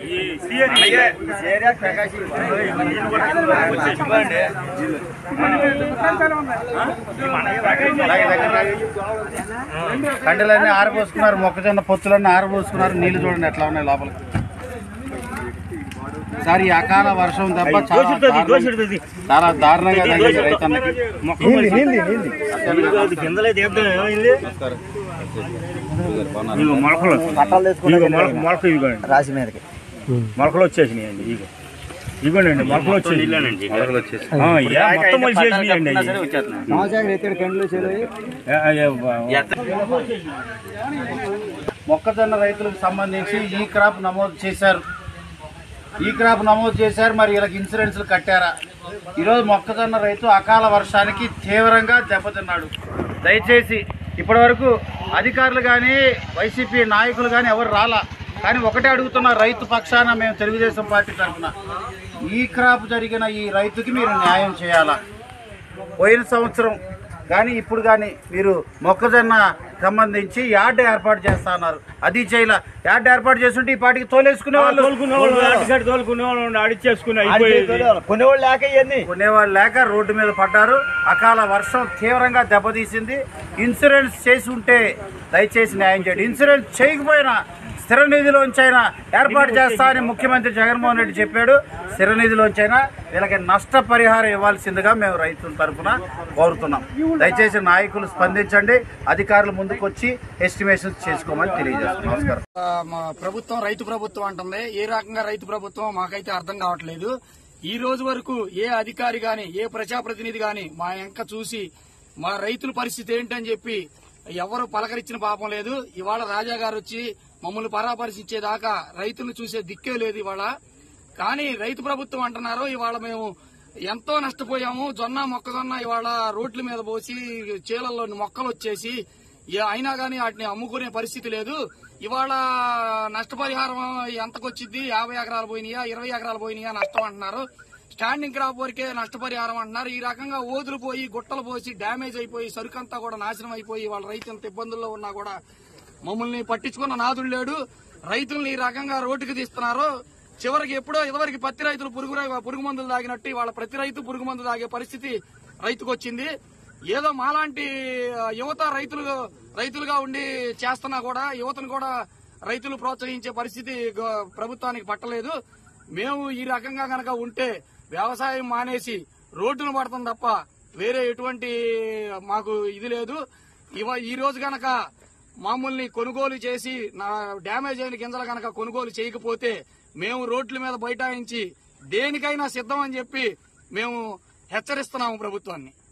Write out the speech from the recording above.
కండలన్నీ ఆరబోసుకున్నారు మొక్కజొన్న పొత్తులన్నీ ఆరబోసుకున్నారు నీళ్లు చూడండి ఎట్లా ఉన్నాయి లోపలికి సార్ ఈ అకాల వర్షం దెబ్బ చాలా దారుణం- చాలా దారుణంగా తగిలింది రైతన్నకి కిందలే తీద్దాం ఏమైంది నమస్కారం. ఇగో మొలకలు ఇగో మొలక మొలక ఇదిగోండి రాసి మీదకి మొలకలు వచ్చేసినాయండి ఇగో ఇదిగోండి మొలకలు వచ్చేసి మొలకలు వచ్చేసి ఆ, యా, మొత్తం వచ్చేసినాయండి అవి. సంవత్సరానికి ఎక్కడ కండ్లు చెరువు ఏ, ఏ, బా- మొక్కజొన్న రైతులకు సంబంధించి ఈ క్రాప్ నమోదు చేశారు ఈ క్రాప్ నమోదు చేశారు మరి వీళ్ళకి ఇన్సూరెన్స్లు కట్టారా ఈరోజు మొక్కజొన్న రైతు అకాల వర్షానికి తీవ్రంగా దెబ్బతిన్నాడు దయచేసి ఇప్పటివరకు అధికారులు కానీ వైసీపీ నాయకులు కానీ ఎవరు రాలా కానీ ఒకటే అడుగుతున్న రైతు పక్షాన మేము తెలుగుదేశం పార్టీ తరఫున ఈ క్రాప్ జరిగిన ఈ రైతుకి మీరు న్యాయం చేయాలా పోయిన సంవత్సరం కానీ ఇప్పుడు కానీ మీరు మొక్కజొన్న సంబంధించి యార్డ్ ఏర్పాటు చేస్తా అన్నారు అది చేయలే యార్డ్ ఏర్పాటు చేస్తుంటే ఈ పాటికి తోలేసుకునే వాళ్ళు తోలుకునే వాళ్ళు అటుకట్టు తోలుకునే వాళ్ళు అడిచేసుకుని అయిపోయేది కొనేవాళ్ళు లేక ఇవన్నీ కొనేవాళ్ళు లేక రోడ్డు మీద పడ్డారు అకాల వర్షం తీవ్రంగా దెబ్బతీసింది ఇన్సూరెన్స్ చేసి ఉంటే దయచేసి న్యాయం చేయండి ఇన్సూరెన్స్ చేయకపోయినా స్థిర నిధిలోంచైనా ఏర్పాటు చేస్తా అని ముఖ్యమంత్రి జగన్మోహన్ రెడ్డి చెప్పాడు స్థిర నిధిలోంచైనా వీళ్ళకి నష్టపరిహారం ఇవ్వాల్సిందిగా మేము రైతుల తరఫున కోరుతున్నాం దయచేసి నాయకులు స్పందించండి అధికారులు ముందుకు వచ్చి ఎస్టిమేషన్స్ చేసుకోమని తెలియజేస్తున్నాం నమస్కారం ఆ, మా ప్రభుత్వం రైతు ప్రభుత్వం అంటుంది ఏ రకంగా రైతు ప్రభుత్వం మాకైతే అర్థం కావట్లేదు ఈ రోజు వరకు ఏ అధికారి గాని ఏ ప్రజాప్రతినిధి గాని మా ఎంక చూసి మా రైతుల పరిస్థితి ఏంటని చెప్పి ఎవరు పలకరించిన పాపం లేదు ఇవాళ రాజా గారు వచ్చి మమ్మల్ని పరామర్శించేదాకా రైతులను చూసే దిక్కే లేదు ఇవాళ కానీ రైతు ప్రభుత్వం అంటున్నారు ఇవాళ మేము ఎంతో నష్టపోయాము జొన్న మొక్కజొన్న ఇవాళ రోడ్ల మీద పోసి చీలల్లో మొక్కలు వచ్చేసి ఏ- అయినా కానీ వాటిని అమ్ముకునే పరిస్థితి లేదు ఇవాళ నష్టపరిహారం ఎంతకొచ్చింది యాభై ఎకరాలు పోయినాయా ఇరవై ఎకరాలు పోయినాయా నష్టం అంటున్నారు స్టాండింగ్ క్రాప్ వరకే నష్టపరిహారం అంటున్నారు ఈ రకంగా ఓదులు పోయి గుట్టలు పోసి డ్యామేజ్ అయిపోయి సరుకంతా కూడా నాశనం అయిపోయి వాళ్ళ రైతు ఎంత ఇబ్బందుల్లో ఉన్నా కూడా మమ్మల్ని పట్టించుకున్న నాదుడు లేడు రైతుల్ని ఈ రకంగా రోడ్డుకి తీస్తున్నారు చివరికి ఎప్పుడో ఇదివరకు పత్తి రైతులు పురుగు రై- పురుగు మందులు తాగినట్టు వాళ్ళ ప్రతి రైతు పురుగు మందు తాగే పరిస్థితి రైతుకు వచ్చింది ఏదో మాలాంటి ఆ, యువత రైతులు రైతులుగా ఉండి చేస్తున్నా కూడా యువతను కూడా రైతులు ప్రోత్సహించే పరిస్థితి గ- ప్రభుత్వానికి పట్టలేదు మేము ఈ రకంగా గనక ఉంటే వ్యవసాయం మానేసి రోడ్డును పడతాం తప్ప వేరే ఎటువంటి మాకు ఇది లేదు ఇవ ఈ రోజు గనక మామూల్ని కొనుగోలు చేసి నా డ్యామేజ్ అయిన గింజలు గనక కొనుగోలు చేయకపోతే మేము రోడ్ల మీద బైఠాయించి దేనికైనా సిద్ధం అని చెప్పి మేము హెచ్చరిస్తున్నాము ప్రభుత్వాన్ని